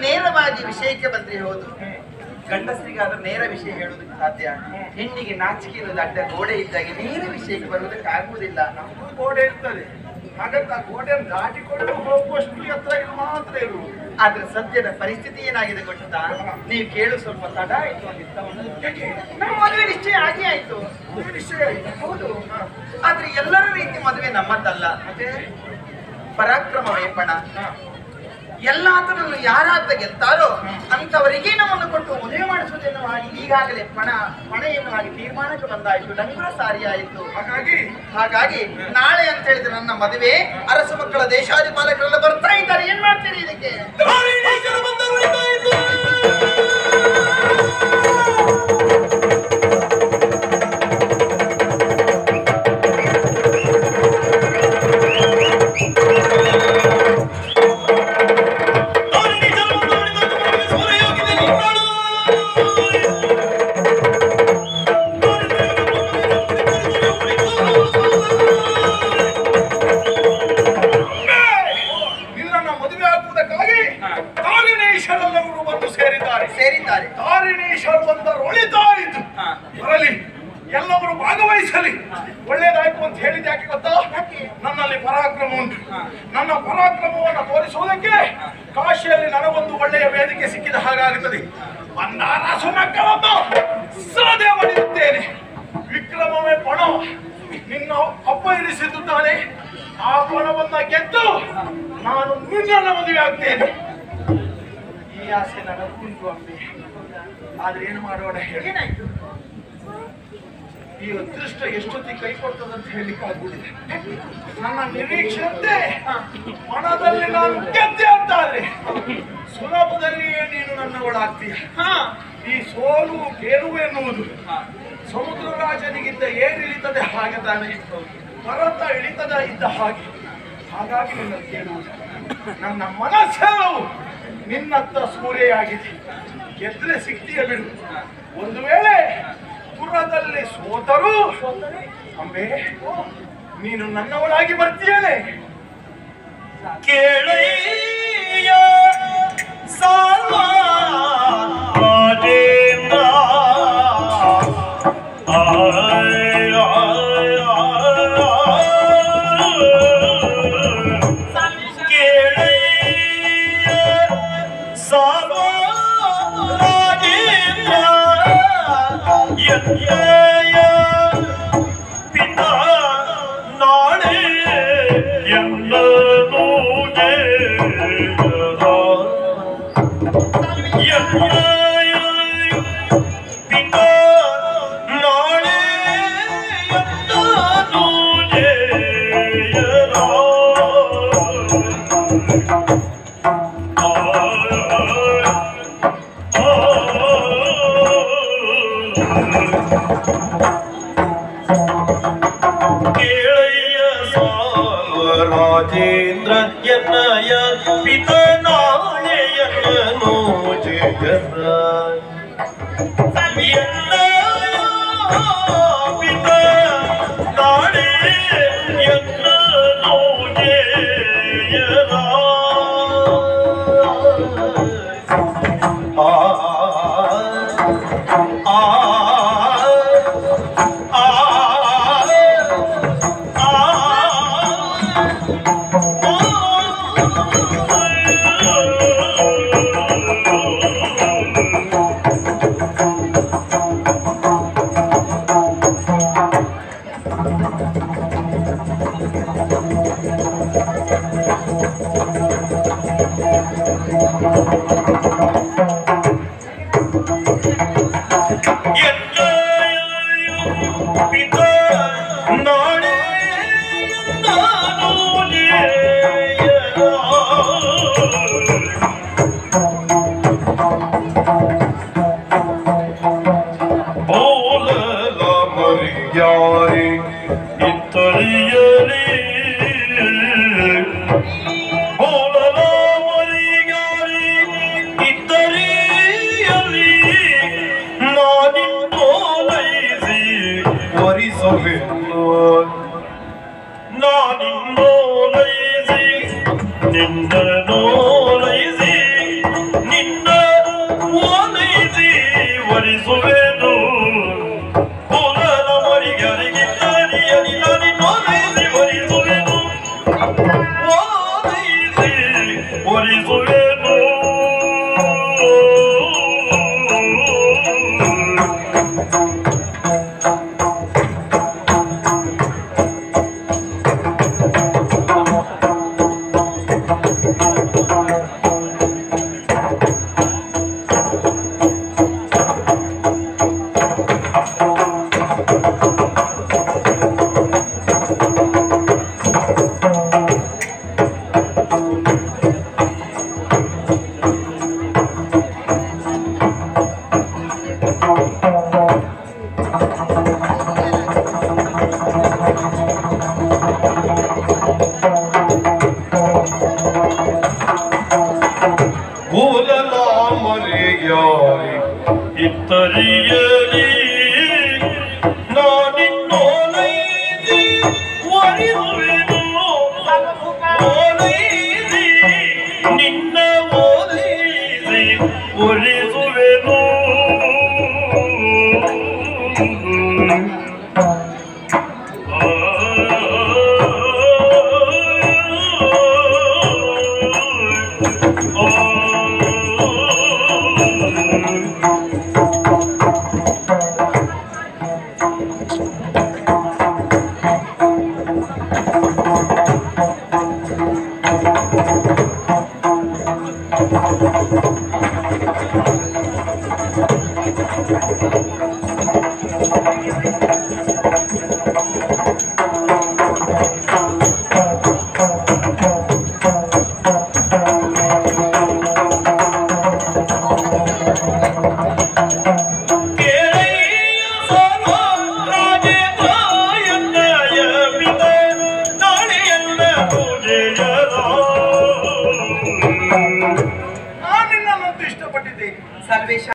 ನೇರವಾಗಿ ವಿಷಯಕ್ಕೆ ಬಂದ್ರೆ ಹೌದು ಗಂಡಸರಿಗಾದ್ರೆ ನೇರ ವಿಷಯ ಹೇಳುವುದಕ್ಕೆ ಸಾಧ್ಯ ಹೆಣ್ಣಿಗೆ ನಾಚಿಕೆ ಇರೋದು ಅಡ್ಡ ಗೋಡೆ ಇದ್ದಾಗೆ ನೇರ ವಿಷಯಕ್ಕೆ ಬರುವುದಕ್ಕೆ ಆಗುವುದಿಲ್ಲ ನಮ್ದು ಗೋಡೆ ಇರ್ತದೆ ಹಾಗಂತ ಆ ಗೋಡೆಯನ್ನು ದಾಟಿಕೊಂಡು ಹೋಗುವಷ್ಟು ಹತ್ರ ಇದು ಮಾತ್ರ ಇರುವುದು ಆದ್ರೆ ಸದ್ಯದ ಪರಿಸ್ಥಿತಿ ಏನಾಗಿದೆ ಗೊತ್ತಾ ನೀವು ಕೇಳು ಸ್ವಲ್ಪ ತಡ ಆಯ್ತು ಅಂದಿತ್ತ ಯಾಕೆ? ನಮ್ಮ ಮದುವೆ ನಿಶ್ಚಯ ಆಗೇ ಆಯ್ತು ಇದು ನಿಶ್ಚಯ ಆಯ್ತು. ಹೌದು ಆದ್ರೆ ಎಲ್ಲರ ರೀತಿ ಮದುವೆ ನಮ್ಮದಲ್ಲ ಮತ್ತೆ ಪರಾಕ್ರಮ ವೇಪಣ ಹಾ. ಎಲ್ಲಾತನನ್ನು ಯಾರಾದ ಗೆಲ್ತಾರೋ ಅಂತವರಿಗೆ ನಮ್ಮನ್ನು ಕೊಟ್ಟು ಮದುವೆ ಮಾಡಿಸುವುದೇನು ಆಗಿ ಈಗಾಗಲೇ ಪಣ ಪಣ ಏನು ಆಗಿ ತೀರ್ಮಾನಕ್ಕೆ ಬಂದಾಯಿತು ಡಂಗುರ ಸಾರಿ ಆಯಿತು ಹಾಗಾಗಿ ಹಾಗಾಗಿ ನಾಳೆ ಅಂತ ಹೇಳಿದ್ರೆ ನನ್ನ ಮದುವೆ ಅರಸು ಮಕ್ಕಳ ದೇಶಾಧಿಪಾಲಕರೆಲ್ಲ ಬರ್ತಾ ಇದ್ದಾರೆ ಏನ್ ಮಾಡ್ತೀರಿ ಇದಕ್ಕೆ ನಿನ್ನನ್ನ ಮದುವೆ ಆಗುವುದಕ್ಕಾಗಿ ತಾರಿಣೇಶ್ವರೆಲ್ಲರೂ ಬಂದು ಸೇರಿದ್ದಾರೆ ಸೇರಿದ್ದಾರೆ ತಾರಿಣೇಶ್ವರ ಬಂದರು ಒಳಿತಾಯಿತು ಬರಲಿ ಎಲ್ಲವರು ಭಾಗವಹಿಸಲಿ ಒಳ್ಳೇದಾಯ್ತು ಅಂತ ಹೇಳಿದ ಯಾಕೆ ಗೊತ್ತಾ ನನ್ನಲ್ಲಿ ಪರಾಕ್ರಮ ಉಂಟು ನನ್ನ ಪರಾಕ್ರಮವನ್ನು ತೋರಿಸುವುದಕ್ಕೆ ಕಾಶಿಯಲ್ಲಿ ನನಗೊಂದು ಒಳ್ಳೆಯ ವೇದಿಕೆ ಸಿಕ್ಕಿದ ಹಾಗಾಗುತ್ತದೆ ಬಂದಾರ ಸುಮಕ್ಕಳನ್ನು ಸಾಧೆ ಮಾಡಿರುತ್ತೇನೆ ವಿಕ್ರಮವೇ ಪಣ ನಿನ್ನ ಅಪ್ಪ ಇರಿಸಿದ್ದು ತಾನೆ ಆ ಪಣವನ್ನ ಗೆದ್ದು ನಾನು ನಿನ್ನನ್ನ ಮದುವೆ ಆಗ್ತೇನೆ ಈ ಆಸೆ ನನಗುಂಟು ಅಂಬಿ ಆದ್ರೆ ಏನು ಮಾಡೋಣ ಹೇಳಿ ಏನಾಯ್ತು ಈ ಅದೃಷ್ಟ ಎಷ್ಟೊತ್ತಿಗೆ ಕೈ ಕೊಡ್ತದಂತ ಹೇಳಲಿಕ್ಕೆ ಆಗ್ಬಿಟ್ಟಿದೆ ನನ್ನ ನಿರೀಕ್ಷೆಯಂತೆ ಮನದಲ್ಲಿ ನಾನು ಗೆದ್ದೆ ಅಂತಾರೆ ಸುಲಭದಲ್ಲಿಯೇ ನೀನು ನನ್ನವಳಾಗ್ತೀಯ ಈ ಸೋಲು ಗೆಲುವು ಎನ್ನುವುದು ಸಮುದ್ರ ರಾಜನಿಗಿದ್ದ ಏರಿಳಿತದೆ ಹಾಗೆ ತಾನೆ ಪರ್ವತ ಇಳಿತದ ಇದ್ದ ಹಾಗೆ ಹಾಗಾಗಿ ನಿನ್ನ ಕೇಳುವುದು ನನ್ನ ಮನಸ್ಸೆಲ್ಲವೂ ನಿನ್ನತ್ತ ಸೂರೆಯಾಗಿದೆ ಗೆದ್ರೆ ಸಿಕ್ತೀಯ ಬಿಡು ಒಂದು ವೇಳೆ ಪುರದಲ್ಲಿ ಸೋತರೂ ಅಂಬೆ ನೀನು ನನ್ನವಳಾಗಿ ಬರ್ತೀಯೇನೆ ಕೇಳಯ್ಯ ಸಾಲ್ವ ರಾಜೇಂದ್ರ ಆಯ್ ಆಯ್ ಆಯ್. ಕೇಳಯ್ಯ ಸಾಲ್ವ ರಾಜೇಂದ್ರ ಯಜ್ಞಯ ಪಿತ ನಾಳೆ ಎಲ್ಲನೂ ಜಯದ ಯಜ್ಞಯ ಪಿತ ನಾಳೆ ಎಲ್ಲನೂ ಜಯದ ಕೇಳಯ್ಯ ರಾಜೇಂದ್ರ ಎನ್ನಯ ಪಿತ ನಾಳೆಯನು ಜಯರ ಎನ್ನಯ ಪಿತ ನಾಳೆ ಎನ್ನನು ಜಯರ ಆ ಆ ನಾಳೆ ನಾನು ಬೋಲಲ ಮರಿಯಾರಿ ಇತ್ತರಿಯಲಿ ಬೋಲಲ ಮರಿಯಾರಿ ಇತ್ತ ಮೂಲಲ ಮರೆಯಾರಿ ಇತ್ತರಿಯಲಿ ನಾನಿನ್ನೋಲೈದಿ ಒಲಿಯುವೆನು ಓಲೈದಿ ನಿನ್ನ ಓಲೈದಿ ಒಲಿಸುವೆನು ಕೇಳಯ್ಯ ಸಾರೋ ರಾಜೇಂದ್ರಾಯಣ್ಣಯ ಪಿತ ನಾಳೆಯಲ್ಲ ಪೂಜೆಯದ ನಾನು ನಿನ್ನನ್ನು ಇಷ್ಟಪಟ್ಟಿದ್ದೇನೆ ಸರ್ವೇಶ